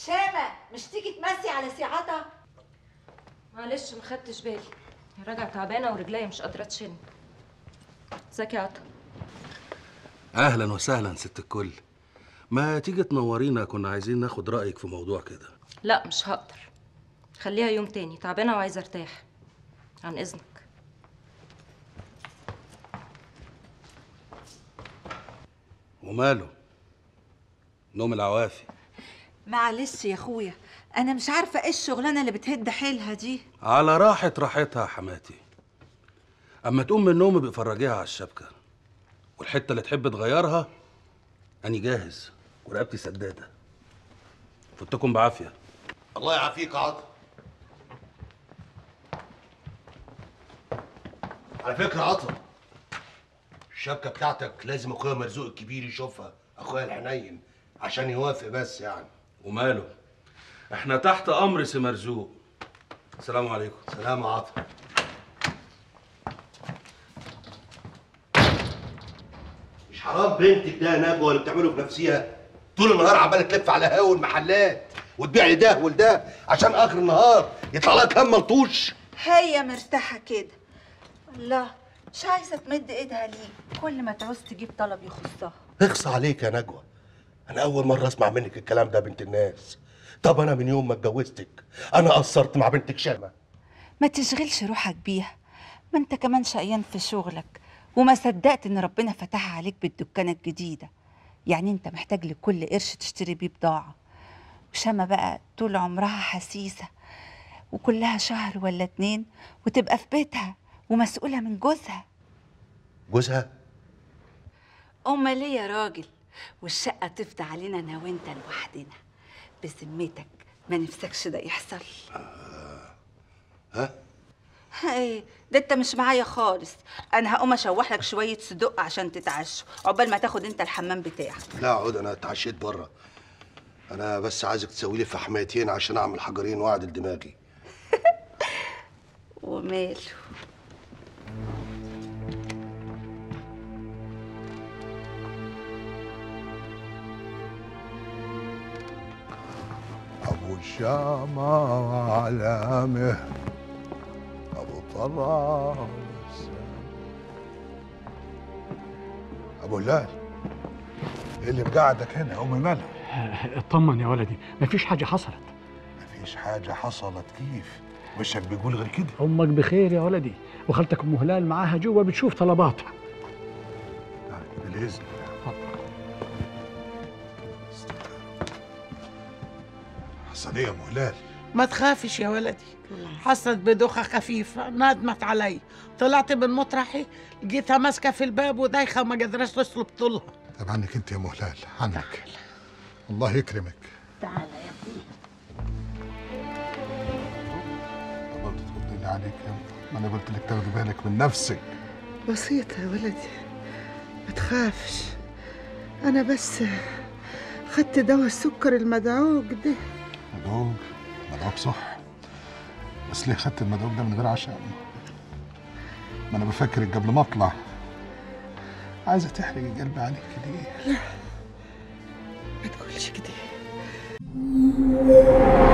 شامة مش تيجي تمسي على سيعتها معلش ما خدتش بالي راجع تعبانه ورجليا مش قادره تشن ازيك يا عطا اهلا وسهلا ست الكل ما تيجي تنورينا كنا عايزين ناخد رايك في موضوع كده لا مش هقدر خليها يوم تاني تعبانه وعايزه ارتاح عن اذنك وماله نوم العوافي معلش يا اخويا انا مش عارفه ايه الشغلانه اللي بتهد حيلها دي على راحة راحتها يا حماتي اما تقوم من النوم بيفرجيها على الشبكه والحته اللي تحب تغيرها اني جاهز ورقبتي سداده فوتكم بعافيه الله يعافيك يا عاطف على فكرة يا عاطف الشبكة بتاعتك لازم اخويا مرزوق الكبير يشوفها اخويا الحنين عشان يوافق بس يعني وماله احنا تحت امر سي مرزوق السلام عليكم سلام يا عاطف مش حرام بنتك ده يا نجوى اللي بتعمله بنفسها طول النهار عماله تلف على هوا المحلات وتبيع لي ده ولده عشان اخر النهار يطلع لها كام ملطوش هي مرتاحه كده الله مش عايزه تمد ايدها ليه كل ما تعوز تجيب طلب يخصها اخص عليك يا نجوى انا اول مره اسمع منك الكلام ده يا بنت الناس طب انا من يوم ما اتجوزتك انا قصرت مع بنتك شامه ما تشغلش روحك بيها ما انت كمان شقيان في شغلك وما صدقت ان ربنا فتحها عليك بالدكانه الجديده يعني انت محتاج لكل قرش تشتري بيه بضاعه وشامة بقى طول عمرها حسيسه وكلها شهر ولا اتنين وتبقى في بيتها ومسؤوله من جوزها جوزها امال ليه يا راجل والشقه تفضى علينا انا وانت لوحدنا بذمتك ما نفسكش ده يحصل ها ايه ده انت مش معايا خالص انا هقوم اشوح لك شويه صدق عشان تتعشوا عقبال ما تاخد انت الحمام بتاعك لا اقعد انا اتعشيت بره انا بس عايزك تسوي لي فحميتين عشان اعمل حجرين واعدل دماغي وماله أبو الشامة على مهر أبو طلال أبو هلال إيه اللي مقعدك هنا أم مالها؟ اطمن يا ولدي مفيش حاجة حصلت مفيش حاجة حصلت كيف؟ وشك بيقول غير كده أمك بخير يا ولدي وخالتك أم هلال معاها جوا بتشوف طلباتها طيب بالإذن حصل إيه يا أم هلال؟ ما تخافش يا ولدي حصلت بدوخة خفيفة ندمت علي طلعت من مطرحي لقيتها ماسكة في الباب ودايخة ما قدرش تسلب طولها طب عنك أنت يا أم هلال عنك الله يكرمك تعالى يا ابني برضه ترد لي عليك يا أم. ما أنا قلت لك تاخدي بالك من نفسك بسيطة يا ولدي ما تخافش أنا بس خدت دواء السكر المدعوق ده مدعوك مدعوك صح بس ليه خدت المدعوك ده من غير عشاء ما انا بفكرك قبل ما اطلع عايزه تحرقي قلبي عليك ليه ما تقولش كده